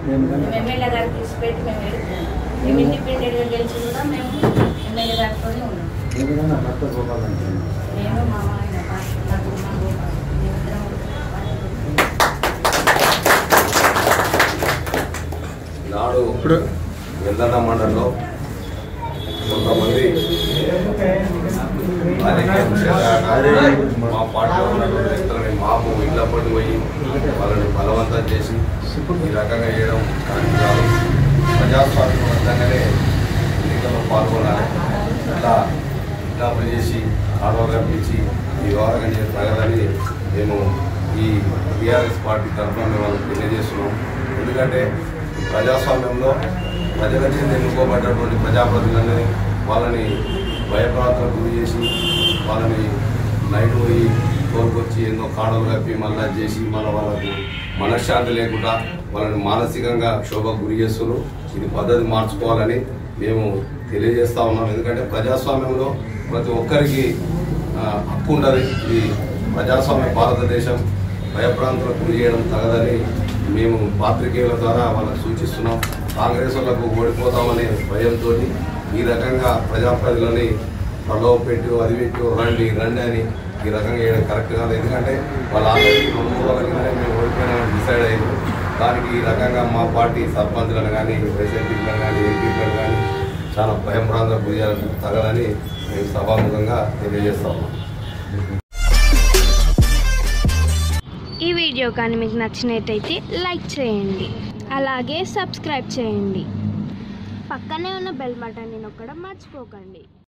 మేము ఎమ్మెల్యే గారికి తీసిపెట్టి మేము వెళ్తున్నాం మేము ఇండిపెండెంట్గా గెలిచి కూడా మేము ఎమ్మెల్యే గారితోనే ఉన్నాం నేను మా ఆయన పార్టీ నాకు మా గోపాల్ మేమిద్దరం నాడు వెల్లడ మండలంలో కొంతమంది రాజకీయ మా పార్టీలో ఉన్నటువంటి వ్యక్తులని మాపు ఇళ్ళ పడి పోయి వాళ్ళని బలవంతం చేసి ఈ రకంగా చేయడం కరెక్ట్ కాదు ప్రజాస్వామ్యబద్ధంగానే ఎన్నికల్లో పాల్గొనాలి అట్లా ఇట్లా చేసి ఆడవ కల్పించి ఈ వ్యవహారం చేసి తగదని మేము ఈ టీఆర్ఎస్ పార్టీ తరఫున మేము వాళ్ళకి తెలియజేస్తున్నాం ఎందుకంటే ఈ ప్రజాస్వామ్యంలో ప్రజల చేత ఎన్నుకోబడ్డటువంటి ప్రజాప్రతినిధులని వాళ్ళని భయప్రాంతాలకు గురి చేసి వాళ్ళని నైట్ పోయి తోలుకొచ్చి ఎన్నో కాడలు కప్పి మళ్ళా చేసి మళ్ళీ వాళ్ళకు మనశ్శాంతి లేకుండా వాళ్ళని మానసికంగా క్షోభకు గురి చేస్తున్నారు ఇది పద్ధతి మార్చుకోవాలని మేము తెలియజేస్తా ఉన్నాం ఎందుకంటే ప్రజాస్వామ్యంలో ప్రతి ఒక్కరికి ఆ, హక్కు ఉండదు ఇది ప్రజాస్వామ్య భారతదేశం భయప్రాంతాలకు గురి చేయడం తగదని మేము పాత్రికేయుల ద్వారా వాళ్ళకు సూచిస్తున్నాం కాంగ్రెస్ వాళ్ళకు ఓడిపోతామనే భయంతో ఈ రకంగా ప్రజాప్రతినిధులని ప్రలోభ పెట్టి అది పెట్టి రండి రండి అని ఈ రకంగా చేయడం కరెక్ట్ కాదు ఎందుకంటే వాళ్ళ ఆల్రెడీ రెండు రోజులగానే మేము ఓడిపోయినామని డిసైడ్ అయ్యారు దానికి ఈ రకంగా మా పార్టీ సర్పంచ్లను కానీ ప్రెసిడెంట్లను కానీ ఎంపీలను కానీ చాలా భయం ప్రాంతం గురి చేయాలని తగదని మేము సభాముఖంగా తెలియజేస్తా ఉన్నాం ఈ వీడియో కానీ మీకు నచ్చినట్టయితే లైక్ చేయండి అలాగే సబ్స్క్రైబ్ చేయండి పక్కనే ఉన్న బెల్ బటన్ని నొక్కడం మర్చిపోకండి